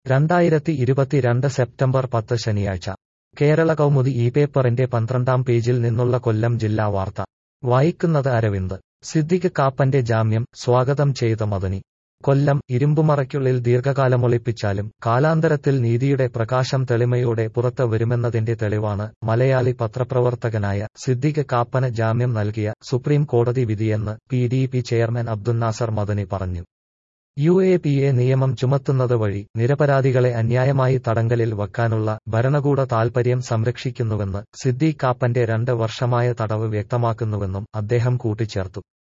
രണ്ടായിരത്തി ഇരുപത്തിരണ്ട് സെപ്റ്റംബർ പത്ത് ശനിയാഴ്ച കേരള കൗമുദി ഈ പേപ്പറിന്റെ പന്ത്രണ്ടാം പേജിൽ നിന്നുള്ള കൊല്ലം ജില്ലാ വാർത്ത വായിക്കുന്നത് അരവിന്ദ് സിദ്ദിഖ് കാപ്പന്റെ ജാമ്യം സ്വാഗതം ചെയ്ത മദനി കൊല്ലം ഇരുമ്പുമറയ്ക്കുള്ളിൽ ദീർഘകാലമൊളിപ്പിച്ചാലും കാലാന്തരത്തിൽ നീതിയുടെ പ്രകാശം തെളിമയോടെ പുറത്ത് വരുമെന്നതിന്റെ തെളിവാണ് മലയാളി പത്രപ്രവർത്തകനായ സിദ്ദിഖ് കാപ്പന് ജാമ്യം നൽകിയ സുപ്രീം കോടതി വിധിയെന്ന് P D P chairman Abdunnasar Madani പറഞ്ഞു യു എ പി എ നിയമം ചുമത്തുന്നത് വഴി നിരപരാധികളെ അന്യായമായി തടങ്കലിൽ വയ്ക്കാനുള്ള ഭരണകൂട താൽപര്യം സംരക്ഷിക്കുന്നുവെന്ന് സിദ്ദീഖ് കാപ്പന്റെ രണ്ട് വർഷമായ തടവ് വ്യക്തമാക്കുന്നുവെന്നും അദ്ദേഹം കൂട്ടിച്ചേർത്തു